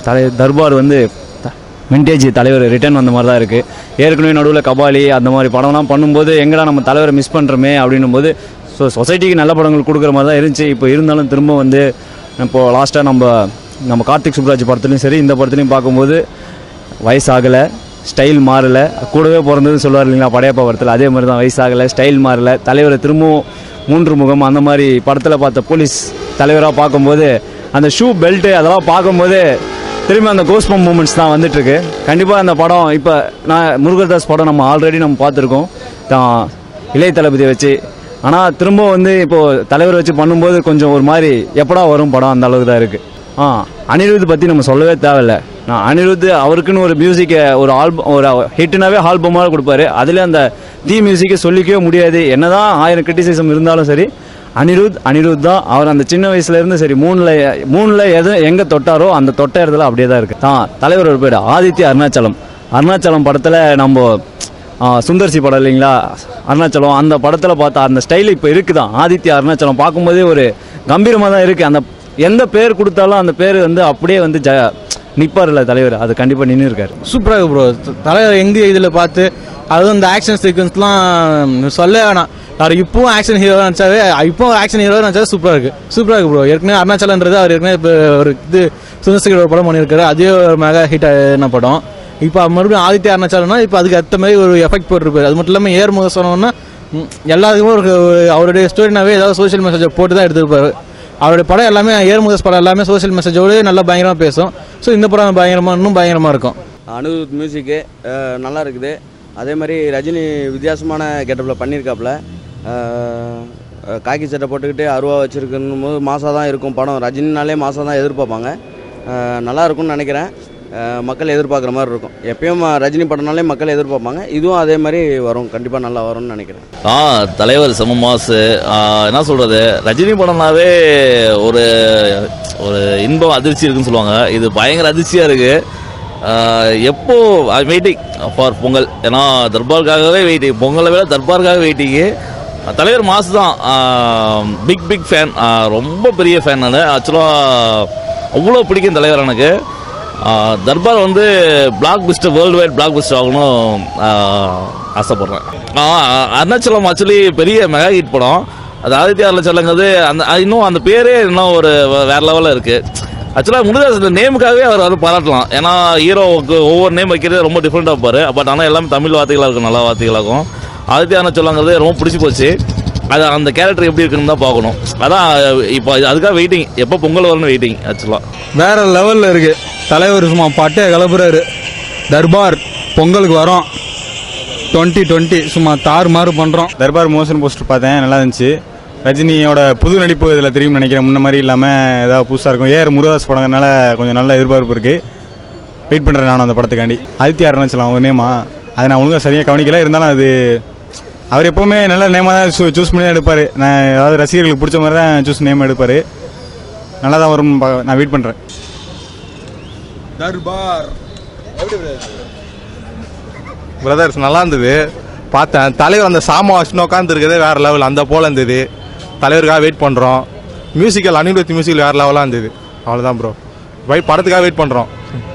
தலை தர்பார் வந்து விண்டேஜ் தலைவர் ரிட்டர்ன் வந்த மாதிரி தான் இருக்குது ஏற்கனவே நடுவில் கபாலி அந்த மாதிரி படம்லாம் பண்ணும்போது எங்கடா நம்ம தலைவரை மிஸ் பண்ணுறோமே அப்படின்னும் போது ஸோ சொசைட்டிக்கு நல்ல படங்கள் கொடுக்குற மாதிரி தான் இருந்துச்சு இப்போ இருந்தாலும் திரும்ப வந்து இப்போது லாஸ்ட்டாக நம்ம நம்ம கார்த்திக் சுப்ராஜ் படத்துலையும் சரி இந்த படத்துலையும் பார்க்கும்போது வயசாகலை ஸ்டைல் மாறல கூடவே பிறந்ததுன்னு சொல்லுவார் இல்லைங்களா படையப்பா படத்தில் அதே மாதிரி தான் வயசாகலை ஸ்டைல் மாறல தலைவரை திரும்பவும் மூன்று முகம் அந்த மாதிரி படத்தில் பார்த்த போலீஸ் தலைவராக பார்க்கும்போது அந்த ஷூ பெல்ட்டு அதெல்லாம் பார்க்கும்போது திரும்பி அந்த கோஸ்பம் மூமெண்ட்ஸ் தான் வந்துட்டு இருக்கு கண்டிப்பாக அந்த படம் இப்போ நான் முருகதாஸ் படம் நம்ம ஆல்ரெடி நம்ம பார்த்துருக்கோம் தான் இளைய தளபதியை வச்சு ஆனால் திரும்ப வந்து இப்போது தலைவர் வச்சு பண்ணும்போது கொஞ்சம் ஒரு மாதிரி எப்படா வரும் படம் அந்த அளவுக்கு தான் இருக்குது ஆ அனிருத் பற்றி நம்ம சொல்லவே தேவையில்ல நான் அனிருத் அவருக்குன்னு ஒரு மியூசிக்கை ஒரு ஆல்பம் ஒரு ஹிட்னாவே ஆல்பமாக கொடுப்பாரு அதில் அந்த தீ மியூசிக்கை சொல்லிக்கவே முடியாது என்னதான் ஆயிரம் கிரிட்டிசிசம் இருந்தாலும் சரி அனிருத் அனிருத் தான் அவர் அந்த சின்ன வயசுல இருந்து சரி மூணுல மூணுல எது எங்க தொட்டாரோ அந்த தொட்ட இடத்துல அப்படியே தான் இருக்கு தான் தலைவர் ஒரு பேர் ஆதித்ய அருணாச்சலம் அருணாச்சலம் படத்துல நம்ம ஆ, சுந்தர்சி படம் இல்லைங்களா அருணாச்சலம் அந்த படத்தில் பார்த்தா அந்த ஸ்டைல் இப்போ இருக்குதான் ஆதித்ய அருணாச்சலம் பார்க்கும்போதே ஒரு கம்பீரமாக தான் இருக்குது அந்த எந்த பேர் கொடுத்தாலும் அந்த பேர் வந்து அப்படியே வந்து ஜ நிற்பார்ல தலைவர் அது கண்டிப்பாக நின்று இருக்காரு சூப்பராக இருக்கு ப்ரோ தலைவர் எங்க இதில் பார்த்து அதுவும் இந்த ஆக்ஷன் சீக்வன்ஸ்லாம் சொல்ல வேணாம் அவர் இப்பவும் ஆக்ஷன் ஹீரோ நினச்சாவே இப்போ ஆக்ஷன் ஹீரோ நினச்சாவே சூப்பராக இருக்கு சூப்பராக இருக்கு ப்ரோ ஏற்கனவே அருணாச்சலன்றது அவர் ஏற்கனவே இப்போ ஒரு இது சுந்தர்சிகர் ஒரு படம் பண்ணியிருக்காரு அதே ஒரு மெகா ஹிட் ஆன படம் இப்போ மறுபடியும் ஆதித்ய அருணாச்சலம்னா இப்போ அதுக்கு ஏற்ற மாதிரி ஒரு எஃபெக்ட் போட்டிருப்பாரு அது மட்டும் இல்லாமல் ஏர் முக சொன்னோம்னா ம், எல்லாத்துக்குமே ஒரு ஒரு- அவருடைய ஸ்டோரினாவே ஏதாவது சோஷியல் மெசேஜை போட்டு தான் எடுத்திருப்பாரு அவருடைய படம் எல்லாமே ஏர்முகஸ் படம் எல்லாமே சோஷியல் மெசேஜோடு நல்லா பயங்கரமாக பேசும் ஸோ இந்த படம் பயங்கரமாக இன்னும் பயங்கரமாக இருக்கும் அனிருத் மியூசிக்கு அஹ், நல்லா இருக்குது அதே மாதிரி ரஜினி வித்தியாசமான கெட்டப்பில் பண்ணியிருக்காப்புல அஹ், அஹ், காக்கி சட்டை போட்டுக்கிட்டு அருவா வச்சுருக்கணும் போது மாசாக தான் இருக்கும் படம் ரஜினினாலே மாசாக தான் எதிர்பார்ப்பாங்க அஹ், நல்லா இருக்கும்னு நினைக்கிறேன் அஹ், மக்கள் எதிர்பார்க்குற மாதிரி இருக்கும் எப்பயும் ரஜினி படம்னாலே மக்கள் எதிர்பார்ப்பாங்க இதுவும் அதே மாதிரி வரும் கண்டிப்பாக நல்லா வரும்னு நினைக்கிறேன் ஆ தலைவர் செம மாசு ஆ, என்ன சொல்றது ரஜினி படம்னாவே ஒரு ஒரு இன்பம் அதிர்ச்சி இருக்குன்னு சொல்லுவாங்க இது பயங்கர அதிர்ச்சியா இருக்கு ஆ, எப்போ வெயிட்டிங் ஃபார் பொங்கல் ஏன்னா தர்பாருக்காகவே வெயிட்டிங் பொங்கலை விட தர்பாருக்காக வெயிட்டிங்கு தலைவர் மாசு தான் பிக் பிக் ஃபேன் ரொம்ப பெரிய ஃபேன் நான் ஆக்சுவலாக அவ்வளோ பிடிக்கும் தலைவர் எனக்கு ஆ, தர்பார் வந்து blockbuster world wide blockbuster ஆகணும் ஆ, ஆசைப்படுறேன் ஆ, அருணாச்சலம் ஆக்சுவலி பெரிய மெகா ஹிட் படம் அது ஆதித்ய அருணாச்சலங்கிறது அந்த அது இன்னும் அந்த பேரே இன்னும் ஒரு வே- வேற லெவலில் இருக்கு ஆக்சுவலாக முருகதாஸ் இந்த நேமுக்காகவே அவர் வந்து பாராட்டலாம் ஏன்னா ஹீரோவுக்கு ஒவ்வொரு நேம் வைக்கிறது ரொம்ப டிஃப்ரெண்டாக இருப்பாரு பட் ஆனால் எல்லாமே தமிழ் வார்த்தைகளாக இருக்கும் நல்ல வார்த்தைகளாகும் ஆதித்ய அருணாச்சலங்கிறது ரொம்ப பிடிச்சி போச்சு அது அந்த கேரக்டர் எப்படி இருக்குன்னு தான் பார்க்கணும் அதான் இப்போ அதுக்காக வெயிட்டிங் எப்போ பொங்கல் வரும்னு வெயிட்டிங் ஆக்சுவலாக வேற லெவல்ல இருக்கு தலைவர் சும்மா பட்டே கிளப்புறாரு தர்பார் பொங்கலுக்கு வரோம் டுவெண்ட்டி டுவெண்ட்டி சும்மா தாறு மாறு பண்றோம் தர்பார் மோஷன் போஸ்டர் பார்த்தேன் நல்லா இருந்துச்சு ரஜினியோட புது நடிப்பு இதில் தெரியும் நினைக்கிறேன் முன்ன மாதிரி இல்லாமல் ஏதாவது புதுசாக இருக்கும் ஏஆர் முருகாஸ் படங்கிறனால கொஞ்சம் நல்ல எதிர்பார்ப்பு இருக்குது வெயிட் பண்ணுறேன் நானும் அந்த படத்துக்காண்டி ஆதித்யா அருணாச்சலம் அவங்க நேமா அதை நான் ஒழுங்காக சரியாக கவனிக்கல இருந்தாலும் அது அவர் எப்போவுமே நல்ல நேமாக தான் சூஸ் பண்ணி தான் எடுப்பார் நான் ஏதாவது ரசிகர்களுக்கு பிடிச்ச மாதிரி தான் சூஸ் நேம் எடுப்பார் நல்லா தான் வரும் நான் வெயிட் பண்ணுறேன் தர்பார் பிரதர்ஸ் நல்லா இருந்தது பார்த்தேன் தலைவர் அந்த சாமா வச்சுன்னு உட்காந்துருக்கதே வேற லெவல் அந்த போல இருந்தது தலைவருக்காக வெயிட் பண்ணுறோம் மியூசிக்கல் அனிருத் மியூசிக்கல் வேற லெவலாக இருந்தது அவ்வளோதான் ப்ரோ வெயிட் படத்துக்காக வெயிட் பண்ணுறோம்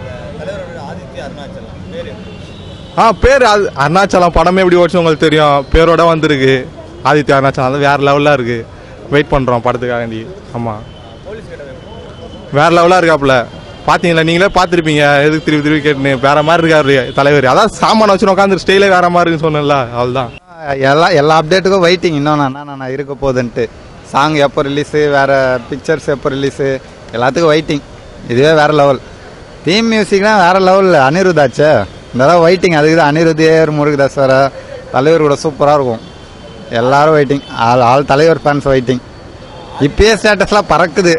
ஆ பேர் அது அருணாச்சலம் படமே எப்படி ஓடிச்சு உங்களுக்கு தெரியும் பேரோட வந்திருக்கு ஆதித்ய அருணாச்சலம் அது வேற லெவலாக இருக்கு வெயிட் பண்ணுறோம் படத்துக்காக வேண்டி ஆமாம் வேற லெவலாக இருக்காப்புல பார்த்தீங்களா நீங்களே பார்த்துருப்பீங்க எதுக்கு திருப்பி திருப்பி கேட்டுன்னு வேற மாதிரி இருக்காரு தலைவர் அதான் சாமான வச்சு உட்காந்து ஸ்டைலே வேற மாதிரி இருக்குன்னு சொன்னேன்ல அவ்வளோதான் எல்லா எல்லா அப்டேட்டுக்கும் வெயிட்டிங் இன்னும் நான் என்ன நான் இருக்க போகுதுன்ட்டு சாங் எப்போ ரிலீஸு வேறு பிக்சர்ஸ் எப்போ ரிலீஸு எல்லாத்துக்கும் வெயிட்டிங் இதுவே வேறு லெவல் தீம் மியூசிக்லாம் வேறு லெவலில் அனிருத் ஆச்சே இந்த தடவை வெயிட்டிங் அதுக்கு தான் அனிருத் ஏர் முருகதாஸ் வேறு தலைவர் கூட சூப்பராக இருக்கும் எல்லாரும் வெயிட்டிங் ஆல் ஆல் தலைவர் ஃபேன்ஸ் வெயிட்டிங் இப்பயே ஸ்டேட்டஸ்லாம் பறக்குது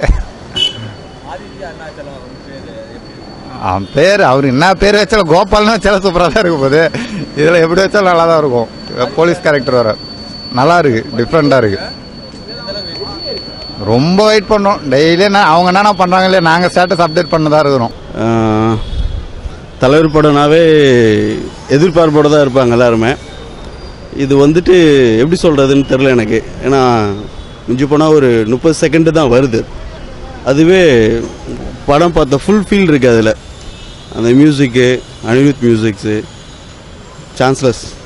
அவன் பேர் அவர் என்ன பேர் வச்சாலும் கோபால்னு வச்சாலும் சூப்பராக தான் இருக்கும் போது இதில் எப்படி வச்சாலும் நல்லா தான் இருக்கும் போலீஸ் கேரக்டர் வர நல்லா இருக்கு டிஃப்ரெண்ட்டாக இருக்கு ரொம்ப வெயிட் பண்ணோம் டெய்லி என்ன அவங்க என்னென்ன பண்ணுறாங்க இல்லையா நாங்கள் ஸ்டேட்டஸ் அப்டேட் பண்ண தான் இருக்கிறோம் ஆஹ், தலைவர் படம்னாவே எதிர்பார்ப்போடு தான் இருப்பாங்க எல்லாருமே இது வந்துட்டு எப்படி சொல்கிறதுன்னு தெரில எனக்கு ஏன்னா மிஞ்சி போனால் ஒரு முப்பது செகண்டு தான் வருது அதுவே படம் பார்த்த ஃபுல் ஃபீல் இருக்குது அதில் அந்த மியூசிக்கு அனிருத் மியூசிக்ஸு சான்ஸ்லஸ்